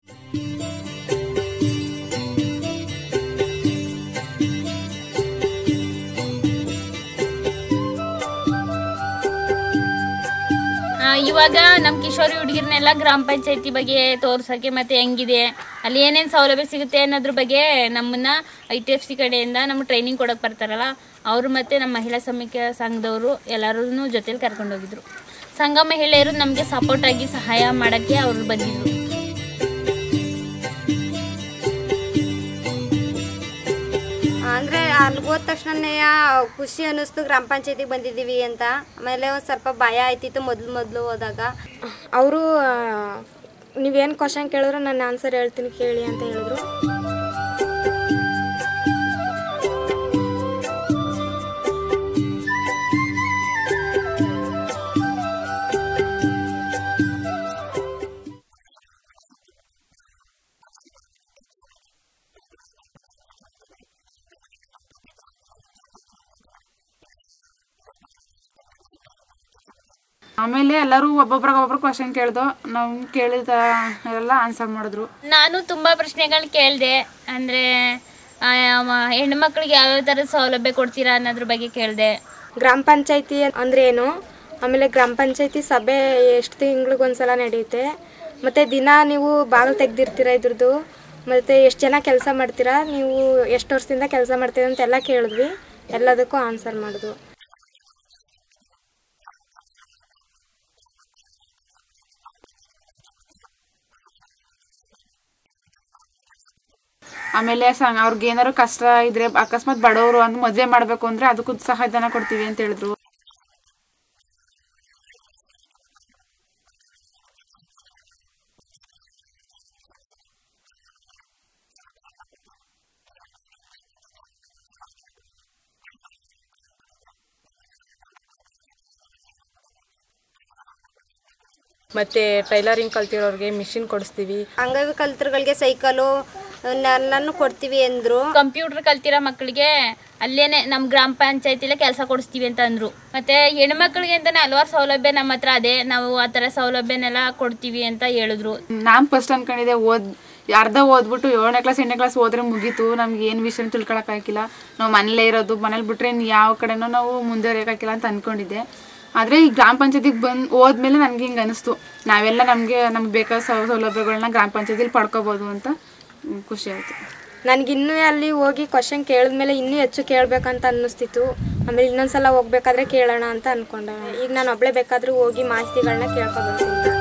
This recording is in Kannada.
ಆ, ಇವಾಗ ನಮ್ಮ ಕಿಶೋರಿ ಹುಡುಗಿರ್ನೆಲ್ಲ ಗ್ರಾಮ ಪಂಚಾಯತಿ ಬಗ್ಗೆ ತೋರ್ಸಕ್ಕೆ ಮತ್ತೆ ಹೆಂಗಿದೆ ಅಲ್ಲಿ ಏನೇನು ಸೌಲಭ್ಯ ಸಿಗುತ್ತೆ ಅನ್ನೋದ್ರ ಬಗ್ಗೆ ನಮ್ಮನ್ನ ಐ ಟಿ ಎಫ್ ಸಿ ಕಡೆಯಿಂದ ನಮ್ಗೆ ಟ್ರೈನಿಂಗ್ ಕೊಡೋಕೆ ಬರ್ತಾರಲ್ಲ ಅವರು ಮತ್ತೆ ನಮ್ಮ ಮಹಿಳಾ ಸಮಿತಿ ಸಂಘದವರು ಎಲ್ಲರೂ ಜೊತೆಲಿ ಕರ್ಕೊಂಡೋಗಿದ್ರು ಸಂಘ ಮಹಿಳೆಯರು ನಮಗೆ ಸಪೋರ್ಟ್ ಆಗಿ ಸಹಾಯ ಮಾಡೋಕ್ಕೆ ಅವ್ರು ಬಂದಿದ್ರು ಅಂದರೆ ಅಲ್ಲಿ ಹೋದ ತಕ್ಷಣನೇ ಖುಷಿ ಅನ್ನಿಸ್ತು ಗ್ರಾಮ ಪಂಚಾಯತಿಗೆ ಬಂದಿದ್ದೀವಿ ಅಂತ ಆಮೇಲೆ ಒಂದು ಸ್ವಲ್ಪ ಭಯ ಆಯ್ತಿತ್ತು ಮೊದಲು ಮೊದಲು ಹೋದಾಗ ಅವರು ನೀವೇನು ಕ್ವಶನ್ ಕೇಳಿದ್ರು ನಾನು ಆನ್ಸರ್ ಹೇಳ್ತೀನಿ ಕೇಳಿ ಅಂತ ಹೇಳಿದ್ರು ಆಮೇಲೆ ಎಲ್ಲರೂ ಒಬ್ಬೊಬ್ರಿಗೆ ಒಬ್ಬೊಬ್ರು ಕ್ವಶನ್ ಕೇಳ್ದು ನಾವು ಕೇಳಿದ ಎಲ್ಲ ಆನ್ಸರ್ ಮಾಡಿದ್ರು ನಾನು ತುಂಬಾ ಪ್ರಶ್ನೆಗಳು ಕೇಳಿದೆ ಅಂದ್ರೆ ಆ, ಮ- ಹೆಣ್ಮಕ್ಳಿಗೆ ಯಾವ್ಯಾವ ಥರದ ಸೌಲಭ್ಯ ಕೊಡ್ತೀರಾ ಅನ್ನೋದ್ರ ಬಗ್ಗೆ ಕೇಳಿದೆ ಗ್ರಾಮ ಪಂಚಾಯತಿ ಅಂದರೆ ಏನು ಆಮೇಲೆ ಗ್ರಾಮ ಪಂಚಾಯತಿ ಸಭೆ ಎಷ್ಟು ತಿಂಗ್ಳಿಗೊಂದ್ಸಲ ನಡೆಯುತ್ತೆ ಮತ್ತು ದಿನ ನೀವು ಬಾಗಿಲು ತೆಗ್ದಿರ್ತೀರ ಇದ್ರದ್ದು ಮತ್ತು ಎಷ್ಟು ಜನ ಕೆಲಸ ಮಾಡ್ತೀರಾ ನೀವು ಎಷ್ಟು ವರ್ಷದಿಂದ ಕೆಲಸ ಮಾಡ್ತೀರಾ ಅಂತೆಲ್ಲ ಕೇಳಿದ್ವಿ ಎಲ್ಲದಕ್ಕೂ ಆನ್ಸರ್ ಮಾಡಿದ್ವು ಆಮೇಲೆ ಸಂಘ ಅವ್ರಿಗೆ ಏನಾದ್ರು ಕಷ್ಟ ಇದ್ರೆ ಅಕಸ್ಮಾತ್ ಬಡವರು ಅಂತ ಮದುವೆ ಮಾಡಬೇಕು ಅಂದ್ರೆ ಅದಕ್ಕೂ ಸಹಾಯಧನ ಕೊಡ್ತೀವಿ ಅಂತ ಹೇಳಿದ್ರು ಮತ್ತು ಟೈಲರಿಂಗ್ ಕಲ್ತಿರೋರಿಗೆ ಮಿಷಿನ್ ಕೊಡಿಸ್ತೀವಿ ಅಂಗವಿಕಲ್ತರುಗಳಿಗೆ ಸೈಕಲು ಎಲ್ಲನೂ ಕೊಡ್ತೀವಿ ಅಂದರು ಕಂಪ್ಯೂಟರ್ ಕಲ್ತಿರೋ ಮಕ್ಕಳಿಗೆ ಅಲ್ಲೇನೆ ನಮ್ಮ ಗ್ರಾಮ ಪಂಚಾಯತಿಲೇ ಕೆಲಸ ಕೊಡಿಸ್ತೀವಿ ಅಂತ ಅಂದ್ರು ಮತ್ತೆ ಹೆಣ್ಮಕ್ಳಿಗೆ ಅಂತಾನೆ ಹಲವಾರು ಸೌಲಭ್ಯ ನಮ್ಮ ಹತ್ರ ಅದೇ ನಾವು ಆ ಥರ ಸೌಲಭ್ಯನೆಲ್ಲ ಕೊಡ್ತೀವಿ ಅಂತ ಹೇಳಿದ್ರು ನಾನು ಫಸ್ಟ್ ಅನ್ಕೊಂಡಿದ್ದೆ ಓದ್ ಅರ್ಧ ಓದ್ಬಿಟ್ಟು ಏಳನೇ ಕ್ಲಾಸ್ ಎಂಟನೇ ಕ್ಲಾಸ್ ಹೋದ್ರೆ ಮುಗೀತು ನಮ್ಗೆ ಏನು ವಿಷಯ ತಿಳ್ಕೊಳಕ್ಕಾಗಿಲ್ಲ ನಾವು ಮನೇಲೇ ಇರೋದು ಮನೇಲಿ ಬಿಟ್ರೆ ಇನ್ನು ಯಾವ ಕಡೆನೂ ನಾವು ಮುಂದುವರಿಯೋಕ್ಕಾಗಿಲ್ಲ ಅಂತ ಅನ್ಕೊಂಡಿದ್ದೆ ಆದರೆ ಈ ಗ್ರಾಮ ಪಂಚಾಯತಿಗೆ ಬಂದು ಹೋದ್ಮೇಲೆ ನನಗೆ ಹಿಂಗೆ ಅನಿಸ್ತು ನಾವೆಲ್ಲ ನಮಗೆ ನಮ್ಗೆ ಬೇಕಾದ ಸೌ ಸೌಲಭ್ಯಗಳನ್ನ ಗ್ರಾಮ ಪಂಚಾಯತಿಲಿ ಪಡ್ಕೋಬೋದು ಅಂತ ಹ್ಮ್, ಖುಷಿ ಆಯಿತು ನನಗಿನ್ನೂ ಅಲ್ಲಿ ಹೋಗಿ ಕ್ವಶನ್ ಕೇಳಿದ್ಮೇಲೆ ಇನ್ನೂ ಹೆಚ್ಚು ಕೇಳಬೇಕಂತ ಅನ್ನಿಸ್ತಿತ್ತು ಆಮೇಲೆ ಇನ್ನೊಂದ್ಸಲ ಹೋಗ್ಬೇಕಾದ್ರೆ ಕೇಳೋಣ ಅಂತ ಅಂದ್ಕೊಂಡೆ ಈಗ ನಾನು ಒಬ್ಬಳೇ ಬೇಕಾದರೂ ಹೋಗಿ ಮಾಹಿತಿಗಳನ್ನ ಕೇಳ್ಕೊಬರ್ತೀನಿ